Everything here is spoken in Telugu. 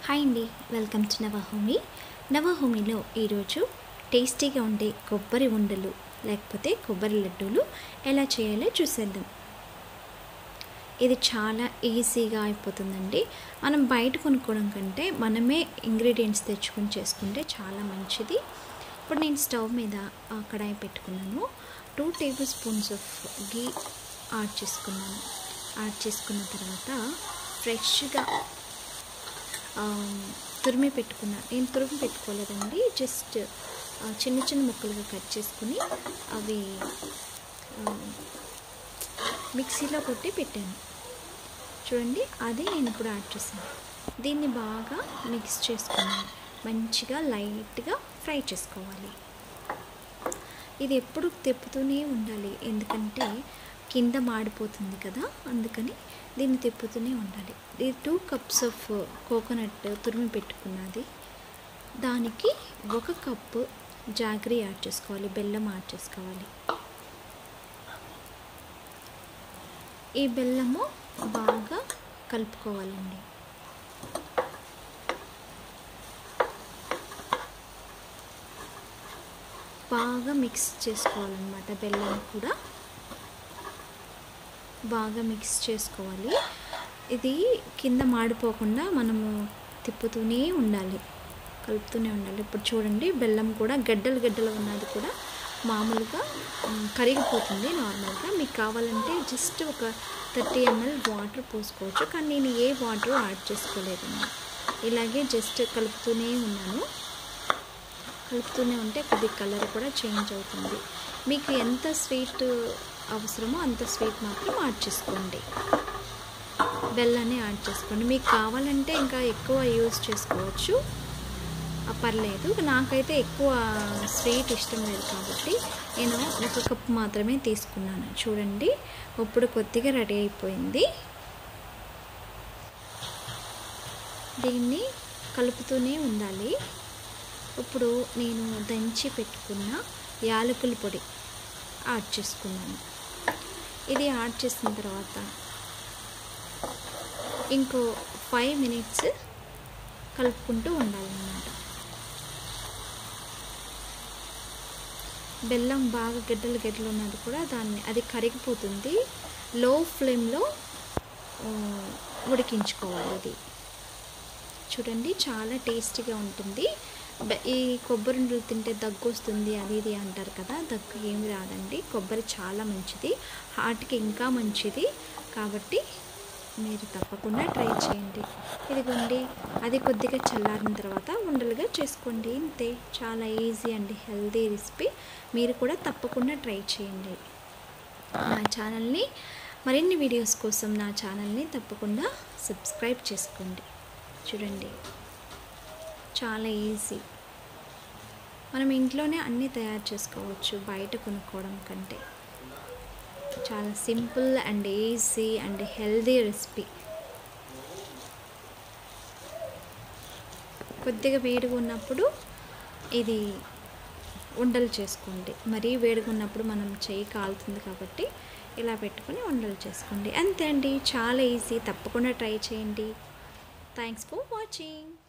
హాయ్ అండి వెల్కమ్ టు నవహోమి నవహోమిలో ఈరోజు టేస్టీగా ఉండే కొబ్బరి ఉండలు లేకపోతే కొబ్బరి లడ్డూలు ఎలా చేయాలో చూసేద్దాం ఇది చాలా ఈజీగా అయిపోతుందండి మనం బయట కొనుక్కోవడం కంటే మనమే ఇంగ్రీడియంట్స్ తెచ్చుకొని చేసుకుంటే చాలా మంచిది ఇప్పుడు నేను స్టవ్ మీద ఆ, కడాయి పెట్టుకున్నాను two tablespoons of ghee add చేసుకున్నాను యాడ్ చేసుకున్న తర్వాత ఫ్రెష్గా ఆ, తురిమి పెట్టుకున్న నేను తురిమి పెట్టుకోలేదండి జస్ట్ ఆ, చిన్న చిన్న ముక్కలుగా కట్ చేసుకుని అవి ఆ, మిక్సీలో కొట్టి పెట్టాను చూడండి అది నేను ఇప్పుడు యాడ్ చేశాను దీన్ని బాగా మిక్స్ చేసుకున్నాను మంచిగా లైట్గా ఫ్రై చేసుకోవాలి ఇది ఎప్పుడు తిప్పుతూనే ఉండాలి ఎందుకంటే కింద మాడిపోతుంది కదా అందుకని దీన్ని తిప్పుతూనే ఉండాలి ఇది టూ కప్స్ ఆఫ్ కోకోనట్ తురిమి పెట్టుకున్నది దానికి ఒక కప్పు జాగరీ యాడ్ చేసుకోవాలి బెల్లం యాడ్ చేసుకోవాలి ఈ బెల్లము బాగా కలుపుకోవాలండి బాగా మిక్స్ చేసుకోవాలన్నమాట బెల్లం కూడా బాగా మిక్స్ చేసుకోవాలి ఇది కింద మాడిపోకుండా మనము తిప్పుతూనే ఉండాలి కలుపుతూనే ఉండాలి ఇప్పుడు చూడండి బెల్లం కూడా గడ్డలు గడ్డలు ఉన్నది కూడా మామూలుగా మ్, కరిగిపోతుంది నార్మల్గా మీకు కావాలంటే జస్ట్ ఒక థర్టీ ఎంఎల్ వాటర్ పోసుకోవచ్చు కానీ నేను ఏ వాటర్ యాడ్ చేసుకోలేదండి ఇలాగే జస్ట్ కలుపుతూనే ఉన్నాను కలుపుతూనే ఉంటే కొద్ది కలర్ కూడా చేంజ్ అవుతుంది మీకు ఎంత స్వీట్ అవసరమో అంత స్వీట్ మాత్రం యాడ్ చేసుకోండి బెల్లాన్ని యాడ్ చేసుకోండి మీకు కావాలంటే ఇంకా ఎక్కువ యూజ్ చేసుకోవచ్చు ఆ, పర్లేదు నాకైతే ఎక్కువ స్వీట్ ఇష్టం లేదు కాబట్టి నేను ఒక కప్ మాత్రమే తీసుకున్నాను చూడండి ఇప్పుడు కొద్దిగా రెడీ అయిపోయింది దీన్ని కలుపుతూనే ఉండాలి ఇప్పుడు నేను దంచి పెట్టుకున్న యాలకుల పొడి యాడ్ చేసుకున్నాను ఇది యాడ్ చేసిన తర్వాత ఇంకో ఫైవ్ మినిట్స్ కలుపుకుంటూ ఉండాలన్నమాట బెల్లం బాగా గడ్డలు గడ్డలు ఉన్నది కూడా దాన్ని అది కరిగిపోతుంది లో ఫ్లేమ్లో ఆ, ఉడికించుకోవాలి ఇది చూడండి చాలా టేస్టీగా ఉంటుంది బె- ఈ కొబ్బరి ఉండలు తింటే దగ్గు వస్తుంది అది ఇది అంటారు కదా దగ్గు ఏమి రాదండి కొబ్బరి చాలా మంచిది హార్ట్కి ఇంకా మంచిది కాబట్టి మీరు తప్పకుండా ట్రై చేయండి ఇదిగోండి అది కొద్దిగా చల్లారిన తర్వాత ఉండలుగా చేసుకోండి ఇంతే చాలా ఈజీ అండి హెల్తీ రెసిపీ మీరు కూడా తప్పకుండా ట్రై చేయండి నా ఛానల్ని మరిన్ని వీడియోస్ కోసం నా ఛానల్ని తప్పకుండా సబ్స్క్రైబ్ చేసుకోండి చూడండి చాలా ఈజీ మనం ఇంట్లోనే అన్నీ తయారు చేసుకోవచ్చు బయట కొనుక్కోవడం కంటే చాలా simple and easy and healthy recipe కొద్దిగా వేడిగా ఉన్నప్పుడు ఇది ఉండలు చేసుకోండి మరీ వేడిగా ఉన్నప్పుడు మనం చేయి కాలుతుంది కాబట్టి ఇలా పెట్టుకొని ఉండలు చేసుకోండి అంతే అండి చాలా ఈజీ తప్పకుండా ట్రై చేయండి థ్యాంక్స్ ఫర్ వాచింగ్